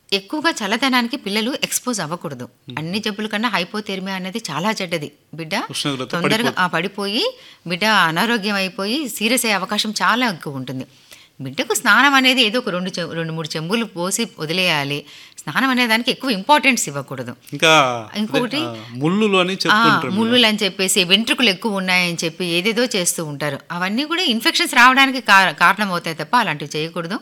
ఎక్కువగా చల్లదనానికి పిల్లలు ఎక్స్పోజ్ అవ్వకూడదు అన్ని జబ్బుల కన్నా హైపోథెర్మియా అనేది చాలా చెడ్డది బిడ్డ ఉష్ణోగ్రత తొందరగా ఆ పడిపోయి బిడ్డ అనారోగ్యం అయిపోయి సీరియస్ అయ్యే అవకాశం చాలా ఎక్కువ ఉంటుంది బిడ్డకు స్నానం అనేది ఏదో ఒక రెండు చె- రెండు మూడు చెంబులు పోసి వదిలేయాలి స్నానం అనే దానికి ఎక్కువ ఇంపార్టెన్స్ ఇవ్వకూడదు ఇంకా ఇంకొకటి, అదే, ఆ, ముళ్ళులు అని ఆ, చెప్తుంటారు ముళ్ళులు అని చెప్పేసి వెంట్రుకలు ఎక్కువ ఉన్నాయని చెప్పి ఏదేదో చేస్తూ ఉంటారు అవన్నీ కూడా ఇన్ఫెక్షన్స్ రావడానికి కా- కారణమవుతాయి తప్ప అలాంటివి చేయకూడదు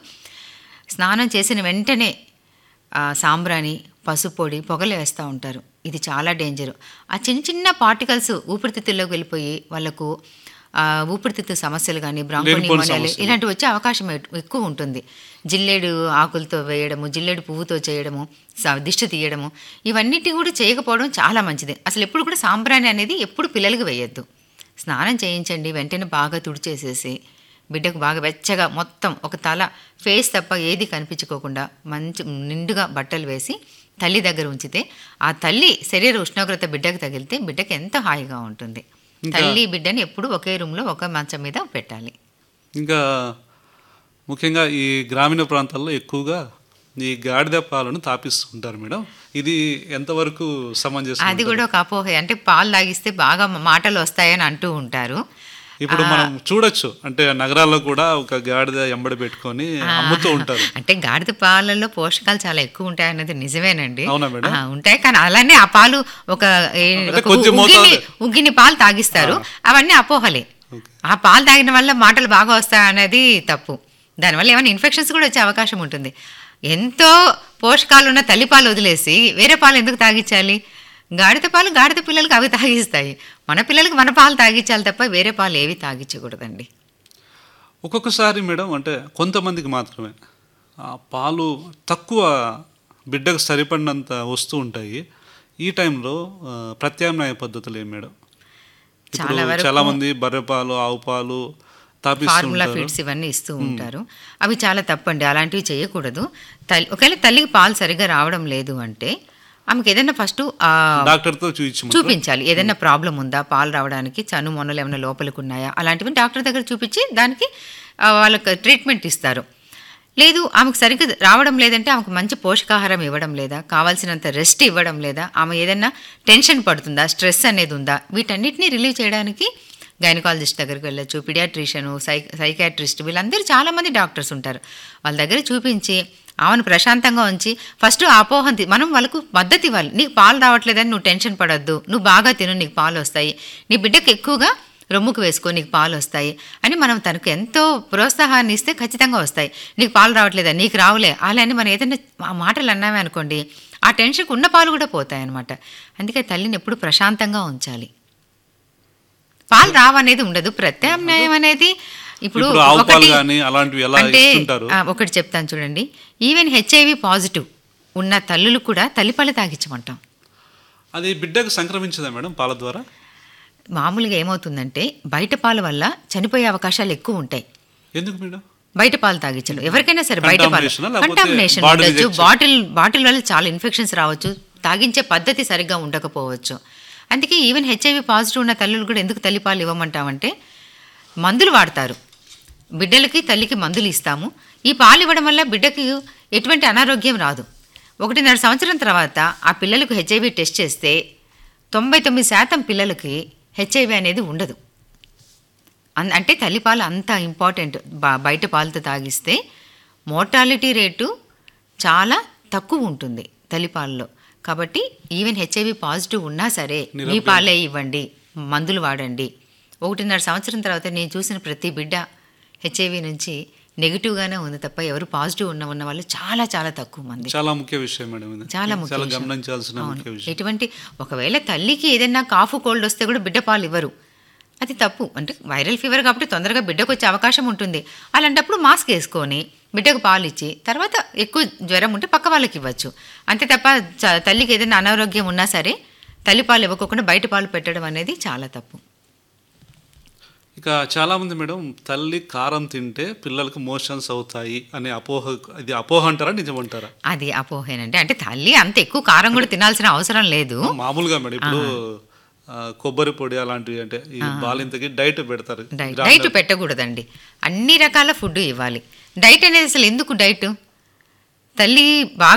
స్నానం చేసిన వెంటనే ఆ, సాంబ్రాణి పసుపు పొడి పొగలు వేస్తూ ఉంటారు ఇది చాలా డేంజర్ ఆ చిన్న చిన్న పార్టికల్స్ ఊపిరితిత్తుల్లోకి వెళ్ళిపోయి వాళ్ళకు ఆ, ఊపిరితిత్తు సమస్యలు కానీ లేనిపోని బ్రాంకోనిమోనియాలు సమస్యలు. ఇలాంటివి వచ్చే అవకాశం ఎ- ఎక్కువ ఉంటుంది జిల్లేడు ఆకులతో వేయడము జిల్లేడు పువ్వుతో చేయడము స- దిష్టి తీయడము ఇవన్నిటి కూడా చేయకపోవడం చాలా మంచిది అసలు ఎప్పుడు కూడా సాంబ్రాణి అనేది ఎప్పుడు పిల్లలకు వేయొద్దు స్నానం చేయించండి వెంటనే బాగా తుడిచేసేసి బిడ్డకు బాగా వెచ్చగా మొత్తం ఒక తల ఫేస్ తప్ప ఏది కనిపించుకోకుండా మంచి నిండుగా బట్టలు వేసి తల్లి దగ్గర ఉంచితే ఆ తల్లి శరీర ఉష్ణోగ్రత బిడ్డకు తగిలితే బిడ్డకి ఎంతో హాయిగా ఉంటుంది తల్లి బిడ్డని ఎప్పుడు ఒకే రూమ్లో ఒక మంచం మీద పెట్టాలి ఇంకా ముఖ్యంగా ఈ గ్రామీణ ప్రాంతాల్లో ఎక్కువగా ఈ గాడిద పాలను తాపిస్తుంటారు మేడం ఇది ఎంతవరకు సమంజసం అది కూడా ఒక అపోహ అంటే పాలు తాగిస్తే బాగా మాటలు వస్తాయని అంటూ ఉంటారు ఇప్పుడు మనం చూడొచ్చు అంటే నగరాల్లో కూడా ఒక గాడిద ఎంబడి పెట్టుకొని అమ్ముతూ ఉంటారు అంటే గాడిద పాలలో పోషకాలు చాలా ఎక్కువ ఉంటాయి అన్నది నిజమేనండి అవునా మేడం? ఆ, ఉంటాయి కానీ అలానే ఆ పాలు ఒక ఏ- అంటే ఒక కొంచెం ఉగ్గిని మోతాదు. ఉగ్గిని పాలు తాగిస్తారు అవన్నీ అపోహలే ఓకే. ఆ పాలు తాగిన వల్ల మాటలు బాగా వస్తాయి అనేది తప్పు దానివల్ల ఏమైనా ఇన్ఫెక్షన్స్ కూడా వచ్చే అవకాశం ఉంటుంది ఎంతో పోషకాలు ఉన్న తల్లి పాలు వదిలేసి వేరే పాలు ఎందుకు తాగించాలి గాడిద పాలు గాడిద పిల్లలకు అవి తాగిస్తాయి మన పిల్లలకు మన పాలు తాగించాలి తప్ప వేరే పాలు ఏవి తాగించకూడదండి ఒక్కొక్కసారి మేడం అంటే కొంతమందికి మాత్రమే ఆ పాలు తక్కువ బిడ్డకు సరిపడినంత వస్తూ ఉంటాయి ఈ టైంలో ఆ, ప్రత్యామ్నాయ పద్ధతులు ఏం మేడం ఇప్పుడు చాలా వరకు చాలా మంది బర్రె పాలు ఆవు పాలు తాపిస్తూ ఫార్ములా ఉంటారు ఫీడ్స్ ఇవన్నీ ఇస్తూ ఉంటారు అవి చాలా తప్పండి అలాంటివి చేయకూడదు తల్లి ఒకవేళ తల్లికి పాలు సరిగ్గా రావడం లేదు అంటే ఆమెకి ఏదైనా ఫస్ట్ డాక్టర్తో చూపించమంటారు చూపించాలి ఏదైనా ప్రాబ్లం ఉందా పాలు రావడానికి చను మొన్నలు ఏమైనా లోపలికి ఉన్నాయా అలాంటివి డాక్టర్ దగ్గర చూపించి దానికి ఆ, వాళ్ళకి ట్రీట్మెంట్ ఇస్తారు లేదు ఆమెకు సరిగ్గా రావడం లేదంటే ఆమెకు మంచి పోషకాహారం ఇవ్వడం లేదా కావాల్సినంత రెస్ట్ ఇవ్వడం లేదా ఆమె ఏదైనా టెన్షన్ పడుతుందా స్ట్రెస్ అనేది ఉందా వీటన్నిటిని రిలీవ్ చేయడానికి గైనకాలజిస్ట్ దగ్గరికి వెళ్ళొచ్చు పిడియాట్రిషియను సై సైకాట్రిస్ట్ వీళ్ళందరూ చాలామంది డాక్టర్స్ ఉంటారు వాళ్ళ దగ్గర చూపించి ఆమెను ప్రశాంతంగా ఉంచి ఫస్ట్ ఆ అపోహం తీ- మనం వాళ్ళకు మద్దతు ఇవ్వాలి నీకు పాలు రావట్లేదని నువ్వు టెన్షన్ పడొద్దు నువ్వు బాగా తిను నీకు పాలు వస్తాయి నీ బిడ్డకు ఎక్కువగా రొమ్ముకు వేసుకో నీకు పాలు వస్తాయి అని మనం తనకు ఎంతో ప్రోత్సాహాన్ని ఇస్తే ఖచ్చితంగా వస్తాయి నీకు పాలు రావట్లేదా నీకు రావులే అలా అని మనం ఏదైనా ఆ మాటలు అన్నామే అనుకోండి ఆ టెన్షన్కి ఉన్న పాలు కూడా పోతాయి అనమాట అందుకే తల్లిని ఎప్పుడు ప్రశాంతంగా ఉంచాలి పాలు రావనేది ఉండదు ప్రత్యామ్నాయం అనేది ఇప్పుడు ఇప్పుడు ఆవు పాలు ఒకటి కానీ అలాంటివి ఎలా అంటే ఇస్తుంటారు ఆ, ఒకటి చెప్తాను చూడండి ఈవెన్ హెచ్ఐవి పాజిటివ్ ఉన్న తల్లులు కూడా తల్లిపాలు తాగించమంటాం అది బిడ్డకు సంక్రమించదా మేడం పాల ద్వారా మామూలుగా ఏమవుతుందంటే బయట పాల వల్ల చనిపోయే అవకాశాలు ఎక్కువ ఉంటాయి ఎందుకు మేడం బయట పాలు తాగించడం ఎవరికైనా సరే బయట పాలు Contamination ఆ? లేకపోతే కంటామినేషన్ body ఉండొచ్చు rejection? బాటిల్ బాటిల్ వల్ల చాలా ఇన్ఫెక్షన్స్ రావచ్చు తాగించే పద్ధతి సరిగ్గా ఉండకపోవచ్చు అందుకే ఈవెన్ హెచ్ఐవి పాజిటివ్ ఉన్న తల్లులు కూడా ఎందుకు తల్లిపాలు ఇవ్వమంటామంటే మందులు వాడతారు బిడ్డలకి తల్లికి మందులు ఇస్తాము ఈ పాలు ఇవ్వడం వల్ల బిడ్డకి ఎటువంటి అనారోగ్యం రాదు ఒకటిన్నర సంవత్సరం తర్వాత ఆ పిల్లలకు హెచ్ఐవి టెస్ట్ చేస్తే తొంభై తొమ్మిది శాతం పిల్లలకి హెచ్ఐవి అనేది ఉండదు అన్- అంటే తల్లిపాలు అంత ఇంపార్టెంట్ బ- బయట పాలతో తాగిస్తే మోర్టాలిటీ రేటు చాలా తక్కువ ఉంటుంది తల్లిపాలలో కాబట్టి ఈవెన్ హెచ్ఐవి పాజిటివ్ ఉన్నా సరే మీ పాలే ఇవ్వండి మందులు వాడండి ఒకటిన్నర సంవత్సరం తర్వాత నేను చూసిన ప్రతి బిడ్డ హెచ్ఐవి నుంచి నెగిటివ్గానే ఉంది తప్ప ఎవరు పాజిటివ్ ఉన్న ఉన్న వాళ్ళు చాలా చాలా తక్కువ మంది చాలా ముఖ్య విషయం మేడం ఇది చాలా ముఖ్య చాలా విషయం. గమనించాల్సిన అవును. ముఖ్య విషయం ఎటువంటి ఒకవేళ తల్లికి ఏదైనా కాఫ్ కోల్డ్ వస్తే కూడా బిడ్డ పాలు ఇవ్వరు అది తప్పు అంటే వైరల్ ఫీవర్ కాబట్టి తొందరగా బిడ్డకు వచ్చే అవకాశం ఉంటుంది అలాంటప్పుడు మాస్క్ వేసుకొని బిడ్డకు పాలు ఇచ్చి తర్వాత ఎక్కువ జ్వరం ఉంటే పక్క వాళ్ళకి ఇవ్వచ్చు అంతే తప్ప చ- తల్లికి ఏదైనా అనారోగ్యం ఉన్నా సరే తల్లి పాలు ఇవ్వకుండా బయట పాలు పెట్టడం అనేది చాలా తప్పు ఇక చాలా మంది మేడం తల్లి కారం తింటే పిల్లలకు మోషన్స్ అవుతాయి అనే అపోహ ఇది అపోహ అంటారా నిజమంటారా అది అపోహేనండి అంటే తల్లి అంత ఎక్కువ కారం కూడా తినాల్సిన అవసరం లేదు మామూలుగా మేడం ఇప్పుడు ఆ, కొబ్బరి పొడి అలాంటివి అంటే ఈ బాలింతకి డైట్ పెడతారు డైట్ డైట్ పెట్టకూడదండి అన్ని రకాల ఫుడ్ ఇవ్వాలి డైట్ అనేది అసలు ఎందుకు డైట్ తల్లి బాగా